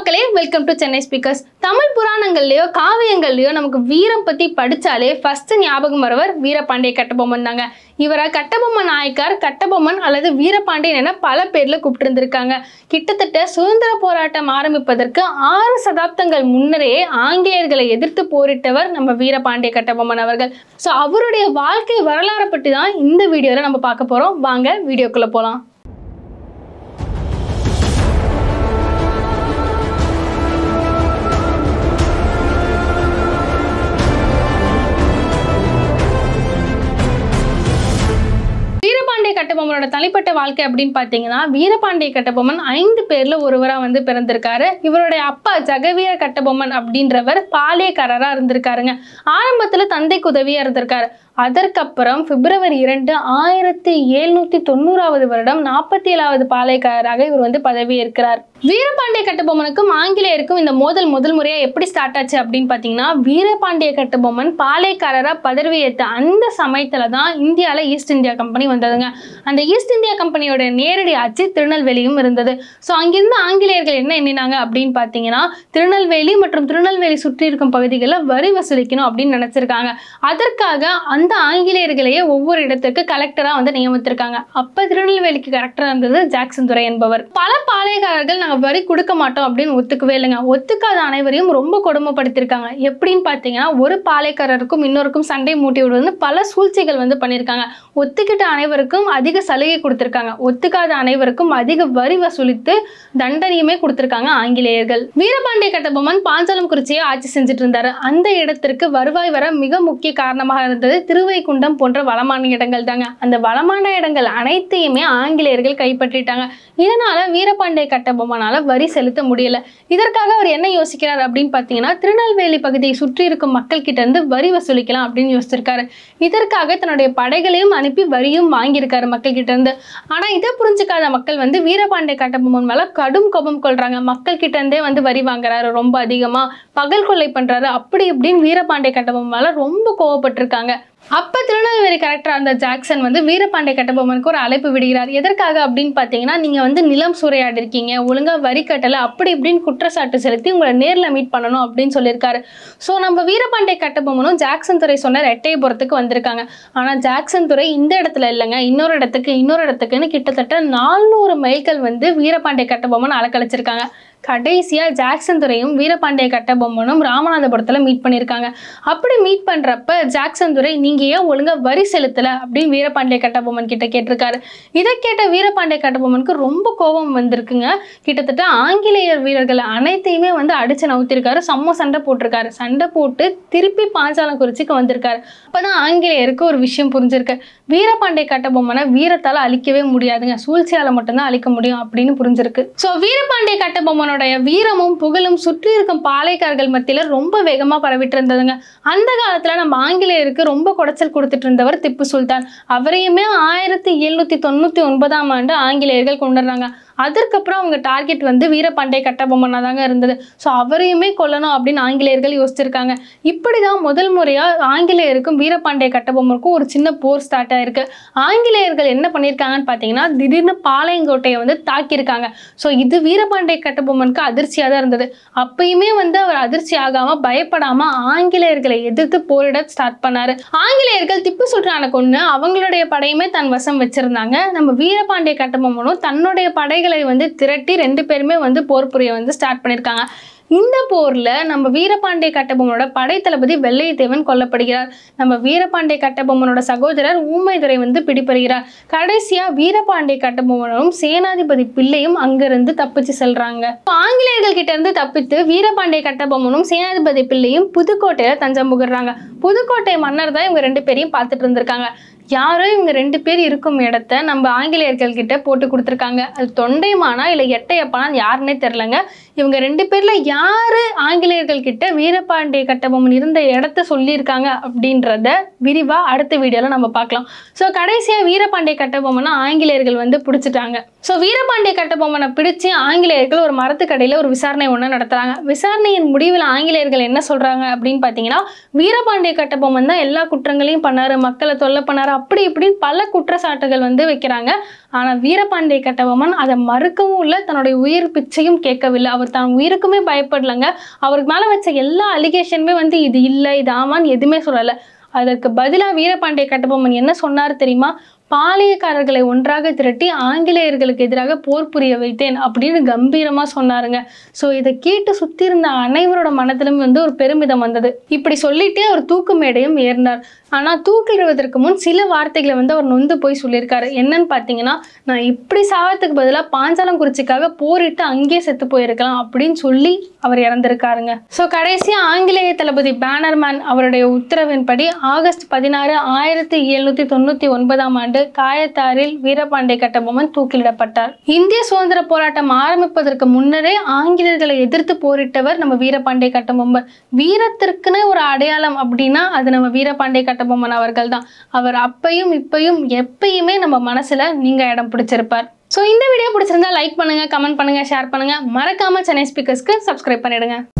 மக்களே welcome to Chennai speakers Tamil புராணங்கள்லயோ காவியங்கள்லயோ நமக்கு வீரம் பத்தி படிச்சாலே ஃபர்ஸ்ட் ஞாபகம் வரவர் வீரபாண்டிய கட்டபொம்மன் தாங்க இவரை கட்டபொம்மன் நாயக்கார் கட்டபொம்மன் அல்லது வீரபாண்டியன் என பல பேர்ல கூப்பிட்டு இருந்திருக்காங்க கிட்டத்தட்ட சுதந்திர போராட்டம் ஆரம்பிப்பதற்கு ஆறு சதாப்தங்கள் முன்னரே ஆங்கிலேயர்களை எதிர்த்து போரிட்டவர் நம்ம வீரபாண்டிய கட்டபொம்மன் அவர்கள் ஸோ அவருடைய வாழ்க்கை வரலாறை பற்றி தான் இந்த வீடியோவில் நம்ம பார்க்க போறோம் வாங்க வீடியோக்குள்ள போகலாம் வீரபாண்டிய கட்டபொம்மனோட தனிப்பட்ட வாழ்க்கை அப்படின்னு பார்த்தீங்கன்னா வீரபாண்டிய கட்டபொம்மன் ஐந்து பேர்ல ஒருவரா வந்து பிறந்திருக்காரு இவருடைய அப்பா ஜெகவீர கட்டபொம்மன் அப்படின்றவர் பாலியக்காரரா இருந்திருக்காருங்க ஆரம்பத்துல தந்தைக்கு உதவியா இருந்திருக்காரு அதற்கப்புறம் பிப்ரவரி இரண்டு ஆயிரத்தி எழுநூத்தி தொண்ணூறாவது வருடம் நாற்பத்தி ஏழாவது பாளையக்காரராக இவர் வந்து பதவியேற்கிறார் வீரபாண்டிய கட்டபொம்மனுக்கும் ஆங்கிலேயருக்கும் இந்த மோதல் முதல் முறையா எப்படி ஸ்டார்ட் ஆச்சு அப்படின்னு பார்த்தீங்கன்னா வீரபாண்டிய கட்டபொம்மன் பாளையக்காரரா பதவியேற்ற அந்த சமயத்துல தான் இந்தியால ஈஸ்ட் இந்தியா கம்பெனி வந்ததுங்க அந்த ஈஸ்ட் இந்தியா கம்பெனியோட நேரடி ஆட்சி திருநெல்வேலியும் இருந்தது ஸோ அங்கிருந்து ஆங்கிலேயர்கள் என்ன எண்ணினாங்க அப்படின்னு பார்த்தீங்கன்னா திருநெல்வேலி மற்றும் திருநெல்வேலி சுற்றி இருக்கும் பகுதிகளில் வரி வசூலிக்கணும் அப்படின்னு நினைச்சிருக்காங்க அதற்காக அந்த ஆங்கிலேயர்களையே ஒவ்வொரு இடத்துக்கு கலெக்டரா வந்து நியமித்திருக்காங்க அப்ப திருநெல்வேலிக்கு கலெக்டரா இருந்தது ஜாக்சன் துரை என்பவர் பல பாளையக்காரர்கள் நாங்க வரி கொடுக்க மாட்டோம் அப்படின்னு ஒத்துக்கவே இல்லைங்க ஒத்துக்காத அனைவரையும் ரொம்ப கொடுமைப்படுத்திருக்காங்க எப்படின்னு பார்த்தீங்கன்னா ஒரு பாளையக்காரருக்கும் இன்னொருக்கும் சண்டை மூட்டி விடுவது பல சூழ்ச்சிகள் வந்து பண்ணியிருக்காங்க ஒத்துக்கிட்ட அனைவருக்கும் அதிக சலுகை கொடுத்திருக்காங்க ஒத்துக்காத அனைவருக்கும் அதிக வரி வசூலித்து தண்டனையுமே கொடுத்திருக்காங்க ஆங்கிலேயர்கள் வீரபாண்டிய கட்டபொம்மன் பாஞ்சாலம் குறிச்சியை ஆட்சி செஞ்சுட்டு இருந்தாரு அந்த இடத்திற்கு வருவாய் வர மிக முக்கிய காரணமாக இருந்தது திருவைகுண்டம் போன்ற வளமான இடங்கள் தாங்க அந்த வளமான இடங்கள் அனைத்தையுமே ஆங்கிலேயர்கள் கைப்பற்றிட்டாங்க இதனால வீரபாண்டிய கட்டபொம்மனால வரி செலுத்த முடியல இதற்காக அவர் என்ன யோசிக்கிறார் அப்படின்னு பார்த்தீங்கன்னா திருநெல்வேலி பகுதியை சுற்றி இருக்கும் மக்கள் கிட்ட இருந்து வரி வசூலிக்கலாம் அப்படின்னு யோசிச்சிருக்காரு இதற்காக தன்னுடைய படைகளையும் அனுப்பி வரியும் வாங்கியிருக்காரு மக்கள் கிட்ட இருந்து ஆனா இதை புரிஞ்சுக்காத மக்கள் வந்து வீரபாண்டிய கட்டபொம்மன் மேல கடும் கோபம் கொள்றாங்க மக்கள் கிட்ட இருந்தே வந்து வரி வாங்குறாரு ரொம்ப அதிகமா பகல் கொள்ளை பண்றாரு அப்படி இப்படின்னு வீரபாண்டிய கட்டபொம்மன் மேல ரொம்ப கோவப்பட்டிருக்காங்க அப்ப திருநெல்வேலி கலெக்டர் அந்த ஜாக்சன் வந்து வீரபாண்டிய கட்டபொம்மனுக்கு ஒரு அழைப்பு விடுகிறார் எதற்காக அப்படின்னு பார்த்தீங்கன்னா நீங்க வந்து நிலம் சூறையாடி இருக்கீங்க ஒழுங்கா வரி கட்டல அப்படி இப்படின்னு குற்றச்சாட்டு செலுத்தி உங்களை நேர்ல மீட் பண்ணணும் அப்படின்னு சொல்லியிருக்காரு ஸோ நம்ம வீரபாண்டிய கட்டபொம்மனும் ஜாக்சன் துறை சொன்ன எட்டயபுரத்துக்கு வந்திருக்காங்க ஆனா ஜாக்சன் துறை இந்த இடத்துல இல்லைங்க இன்னொரு இடத்துக்கு இன்னொரு இடத்துக்குன்னு கிட்டத்தட்ட நானூறு மைல்கள் வந்து வீரபாண்டிய கட்டபொம்மன் அலக்கழிச்சிருக்காங்க கடைசியா ஜாக்சன் துறையும் வீரபாண்டிய கட்டபொம்மனும் ராமநாதபுரத்துல மீட் பண்ணியிருக்காங்க அப்படி மீட் பண்றப்ப ஜாக்சன் துரை நீங்க ஏன் ஒழுங்கா வரி செலுத்தல அப்படின்னு வீரபாண்டிய கட்டபொம்மன் கிட்ட கேட்டிருக்காரு இதை கேட்ட வீரபாண்டிய கட்டபொம்மனுக்கு ரொம்ப கோபம் வந்திருக்குங்க கிட்டத்தட்ட ஆங்கிலேயர் வீரர்கள் அனைத்தையுமே வந்து அடிச்சு நவுத்திருக்காரு செம்ம சண்டை போட்டிருக்காரு சண்டை போட்டு திருப்பி பாஞ்சாலம் குறிச்சிக்கு வந்திருக்காரு அப்பதான் ஆங்கிலேயருக்கு ஒரு விஷயம் புரிஞ்சிருக்கு வீரபாண்டிய கட்டபொம்மனை வீரத்தால அழிக்கவே முடியாதுங்க சூழ்ச்சியால மட்டும்தான் அழிக்க முடியும் அப்படின்னு புரிஞ்சிருக்கு ஸோ வீரபாண்டிய கட்டபொம்மனுடைய வீரமும் புகழும் சுற்றி இருக்கும் பாளையக்காரர்கள் மத்தியில ரொம்ப வேகமா பரவிட்டு இருந்ததுங்க அந்த காலத்துல நம்ம ஆங்கிலேயருக்கு ரொம்ப குடைச்சல் கொடுத்துட்டு இருந்தவர் திப்பு சுல்தான் அவரையுமே ஆயிரத்தி எழுநூத்தி தொண்ணூத்தி ஒன்பதாம் ஆண்டு ஆங்கிலேயர்கள் கொண்டுறாங்க அதற்கப்புறம் அவங்க டார்கெட் வந்து வீரபாண்டிய கட்டபொம்மனா தாங்க இருந்தது ஸோ அவரையுமே கொல்லணும் அப்படின்னு ஆங்கிலேயர்கள் யோசிச்சிருக்காங்க இப்படி தான் முதல் முறையாக ஆங்கிலேயருக்கும் வீரபாண்டிய கட்டபொம்மனுக்கும் ஒரு சின்ன போர் ஸ்டார்ட் ஆயிருக்கு ஆங்கிலேயர்கள் என்ன பண்ணியிருக்காங்கன்னு பார்த்தீங்கன்னா திடீர்னு பாளையங்கோட்டையை வந்து தாக்கியிருக்காங்க ஸோ இது வீரபாண்டிய கட்டபொம்மனுக்கு அதிர்ச்சியாக தான் இருந்தது அப்பயுமே வந்து அவர் அதிர்ச்சி ஆகாமல் பயப்படாமல் ஆங்கிலேயர்களை எதிர்த்து போரிட ஸ்டார்ட் பண்ணாரு ஆங்கிலேயர்கள் திப்பு சுல்தானை கொண்டு அவங்களுடைய படையுமே தன் வசம் வச்சிருந்தாங்க நம்ம வீரபாண்டிய கட்டபொம்மனும் தன்னுடைய படைகளை வந்து திரட்டி ரெண்டு பேருமே வந்து போர் புரிய வந்து ஸ்டார்ட் பண்ணியிருக்காங்க இந்த போர்ல நம்ம வீரபாண்டிய கட்டபொம்மனோட படை தளபதி வெள்ளையத்தேவன் கொல்லப்படுகிறார் நம்ம வீரபாண்டிய கட்டபொம்மனோட சகோதரர் ஊமைதுரை வந்து பிடிபடுகிறார் கடைசியா வீரபாண்டிய கட்டபொம்மனும் சேனாதிபதி பிள்ளையும் அங்கிருந்து தப்பிச்சு செல்றாங்க ஆங்கிலேயர்கள் கிட்ட இருந்து தப்பித்து வீரபாண்டிய கட்டபொம்மனும் சேனாதிபதி பிள்ளையும் புதுக்கோட்டையில தஞ்சம் புகுறாங்க புதுக்கோட்டை மன்னர் தான் இவங்க ரெண்டு பேரையும் பார்த்துட்டு இருந்திருக்காங்க யாரோ இவங்க ரெண்டு பேர் இருக்கும் இடத்த நம்ம ஆங்கிலேயர்கள் கிட்ட போட்டு கொடுத்துருக்காங்க அது தொண்டைமானா இல்லை எட்டையப்பனா யாருன்னே தெரிலங்க இவங்க ரெண்டு பேர்ல யாரு ஆங்கிலேயர்கள் கிட்ட வீரபாண்டிய கட்டபொம்மன் இருந்த இடத்த சொல்லியிருக்காங்க அப்படின்றத விரிவா அடுத்த வீடியோல நம்ம பார்க்கலாம் ஸோ கடைசியா வீரபாண்டிய கட்டபொம்மனை ஆங்கிலேயர்கள் வந்து பிடிச்சிட்டாங்க ஸோ வீரபாண்டிய கட்டபொம்மனை பிடிச்சு ஆங்கிலேயர்கள் ஒரு மரத்துக்கடையில் ஒரு விசாரணை ஒன்று நடத்துகிறாங்க விசாரணையின் முடிவில் ஆங்கிலேயர்கள் என்ன சொல்கிறாங்க அப்படின்னு பார்த்தீங்கன்னா வீரபாண்டிய கட்டபொம்மன் தான் எல்லா குற்றங்களையும் பண்ணாரு மக்களை தொல்லை பண்ணாரு அப்படி இப்படின்னு பல குற்றச்சாட்டுகள் வந்து வைக்கிறாங்க ஆனால் வீரபாண்டிய கட்டபொம்மன் அதை மறுக்கவும் இல்லை தன்னுடைய உயிர் பிச்சையும் கேட்கவில்லை அவர் தான் உயிருக்குமே பயப்படலைங்க அவருக்கு மேலே வச்ச எல்லா அலிகேஷனுமே வந்து இது இல்லை இது ஆமான்னு எதுவுமே சொல்லலை அதற்கு பதிலாக வீரபாண்டிய கட்டபொம்மன் என்ன சொன்னார் தெரியுமா பாளையக்காரர்களை ஒன்றாக திரட்டி ஆங்கிலேயர்களுக்கு எதிராக போர் புரிய வைத்தேன் அப்படின்னு கம்பீரமாக சொன்னாருங்க ஸோ இதை கேட்டு சுற்றி இருந்த அனைவரோட மனதிலும் வந்து ஒரு பெருமிதம் வந்தது இப்படி சொல்லிட்டே அவர் தூக்கு மேடையும் ஏறினார் ஆனால் தூக்கிடுவதற்கு முன் சில வார்த்தைகளை வந்து அவர் நொந்து போய் சொல்லியிருக்காரு என்னன்னு பார்த்தீங்கன்னா நான் இப்படி சாவத்துக்கு பதிலாக பாஞ்சாலங்குறிச்சிக்காக போரிட்டு அங்கேயே செத்து போயிருக்கலாம் அப்படின்னு சொல்லி அவர் இறந்திருக்காருங்க ஸோ கடைசியாக ஆங்கிலேய தளபதி பேனர்மேன் அவருடைய உத்தரவின்படி ஆகஸ்ட் பதினாறு ஆயிரத்தி எழுநூற்றி தொண்ணூற்றி ஒன்பதாம் ஆண்டு காயத்தாரில் வீரபாண்டிய கட்டபொம்மன் தூக்கிலிடப்பட்டார் இந்திய சுதந்திர போராட்டம் ஆரம்பிப்பதற்கு முன்னரே ஆங்கிலேயர்களை எதிர்த்து போரிட்டவர் நம்ம வீரபாண்டிய கட்டபொம்மன் வீரத்திற்குன்னு ஒரு அடையாளம் அப்படின்னா அது நம்ம வீரபாண்டிய கட்டபொம்மன் அவர்கள் தான் அவர் அப்பையும் இப்பையும் எப்பயுமே நம்ம மனசுல நீங்க இடம் பிடிச்சிருப்பார் ஸோ இந்த வீடியோ பிடிச்சிருந்தா லைக் பண்ணுங்க கமெண்ட் பண்ணுங்க ஷேர் பண்ணுங்க மறக்காம சென்னை ஸ்பீக்கர்ஸ்க்கு சப்ஸ்கிரைப் பண்ணிடுங்க